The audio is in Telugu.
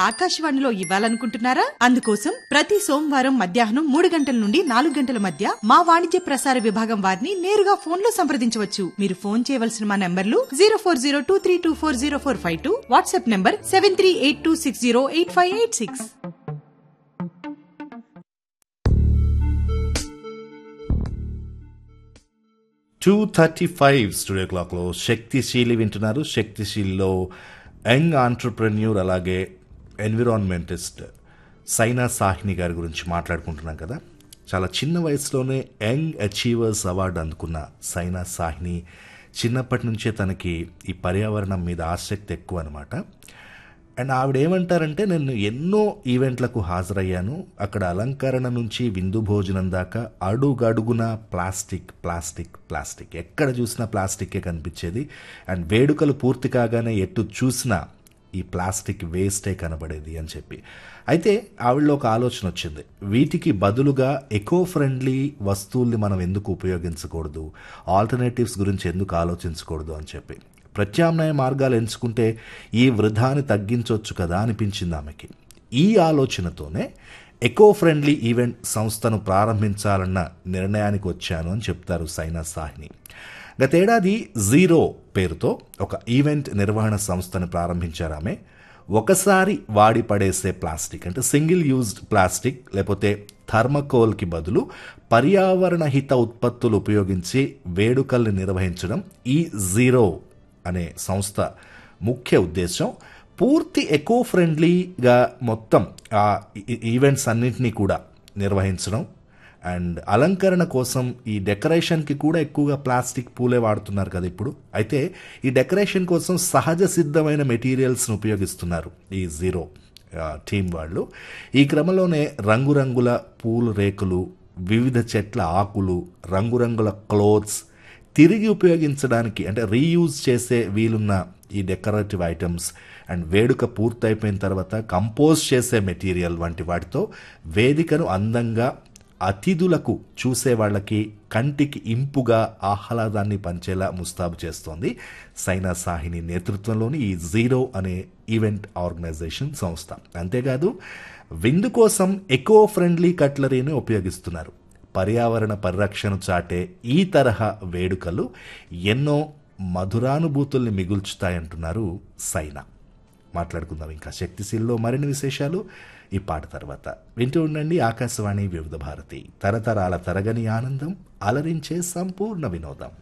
ఆకాశవాణిలో ఇవ్వాలనుకుంటున్నారా అందుకోసం ప్రతి సోమవారం మధ్యాహ్నం మూడు గంటల నుండి నాలుగు గంటల మధ్య మా వాణిజ్య ప్రసార విభాగం వారిని నేరుగా ఫోన్ లో సంప్రదించవచ్చు మీరు ఫోన్ చేయవలసిన మా నంబర్లు zero four zero two three two four zero four five two WhatsApp number seven three eight two six zero eight five eight six two thirty five studio క్లాక్లో శక్తిశీలి వింటున్నారు శక్తిశీలిలో యంగ్ ఆంటర్ప్రెన్యూర్ అలాగే ఎన్విరాన్మెంటిస్ట్ సైనా సాహ్ని గారి గురించి మాట్లాడుకుంటున్నాం కదా చాలా చిన్న వయసులోనే యంగ్ అచీవర్స్ అవార్డు అందుకున్న సైనా సాహ్ని చిన్నప్పటి నుంచే తనకి ఈ పర్యావరణం మీద ఆసక్తి ఎక్కువ అనమాట అండ్ ఆవిడ ఏమంటారంటే నేను ఎన్నో ఈవెంట్లకు హాజరయ్యాను అక్కడ అలంకరణ నుంచి విందు భోజనం దాకా అడుగడుగున ప్లాస్టిక్ ప్లాస్టిక్ ప్లాస్టిక్ ఎక్కడ చూసినా ప్లాస్టిక్కే కనిపించేది అండ్ వేడుకలు పూర్తి కాగానే ఎటు చూసినా ఈ ప్లాస్టిక్ వేస్టే కనబడేది అని చెప్పి అయితే ఆవిడలో ఒక ఆలోచన వచ్చింది వీటికి బదులుగా ఎకో ఫ్రెండ్లీ వస్తువుల్ని మనం ఎందుకు ఉపయోగించకూడదు ఆల్టర్నేటివ్స్ గురించి ఎందుకు ఆలోచించకూడదు అని చెప్పి ప్రత్యామ్నాయ మార్గాలు ఎంచుకుంటే ఈ వృధాని తగ్గించవచ్చు కదా అనిపించింది ఆమెకి ఈ ఆలోచనతోనే ఎకో ఫ్రెండ్లీ ఈవెంట్ సంస్థను ప్రారంభించాలన్న నిర్ణయానికి వచ్చాను అని చెప్తారు సైనా సాహ్ని గతేడాది జీరో పేరుతో ఒక ఈవెంట్ నిర్వహణ సంస్థను ప్రారంభించారు ఆమె ఒకసారి వాడి పడేసే ప్లాస్టిక్ అంటే సింగిల్ యూజ్డ్ ప్లాస్టిక్ లేకపోతే థర్మకోల్కి బదులు పర్యావరణ హిత ఉత్పత్తులు ఉపయోగించి వేడుకల్ని నిర్వహించడం ఈ జీరో అనే సంస్థ ముఖ్య ఉద్దేశం పూర్తి ఎకో ఫ్రెండ్లీగా మొత్తం ఆ ఈ- ఈవెంట్స్ అన్నింటినీ కూడా నిర్వహించడం అండ్ అలంకరణ కోసం ఈ డెకరేషన్కి కూడా ఎక్కువగా ప్లాస్టిక్ పూలే వాడుతున్నారు కదా ఇప్పుడు అయితే ఈ డెకరేషన్ కోసం సహజ సిద్ధమైన మెటీరియల్స్ను ఉపయోగిస్తున్నారు ఈ జీరో ఆ, టీం వాళ్ళు ఈ క్రమంలోనే రంగురంగుల పూల రేకులు వివిధ చెట్ల ఆకులు రంగురంగుల క్లోత్స్ తిరిగి ఉపయోగించడానికి అంటే రీయూజ్ చేసే వీలున్న ఈ డెకరేటివ్ ఐటమ్స్ అండ్ వేడుక పూర్తయిపోయిన తర్వాత కంపోజ్ చేసే మెటీరియల్ వంటి వాటితో వేదికను అందంగా అతిథులకు చూసే వాళ్ళకి కంటికి ఇంపుగా ఆహ్లాదాన్ని పంచేలా ముస్తాబు చేస్తోంది సైనా సాహిని నేతృత్వంలోని ఈ జీరో అనే ఈవెంట్ ఆర్గనైజేషన్ సంస్థ అంతేకాదు విందు కోసం ఎకో ఫ్రెండ్లీ కట్లరీని ఉపయోగిస్తున్నారు పర్యావరణ పరిరక్షణ చాటే ఈ తరహా వేడుకలు ఎన్నో మధురానుభూతుల్ని మిగుల్చుతాయంటున్నారు సైనా మాట్లాడుకుందాం ఇంకా శక్తిశీల్లో మరిన్ని విశేషాలు ఈ పాట తర్వాత వింటూ ఉండండి ఆకాశవాణి వివిధ భారతి తరతరాల తరగని ఆనందం అలరించే సంపూర్ణ వినోదం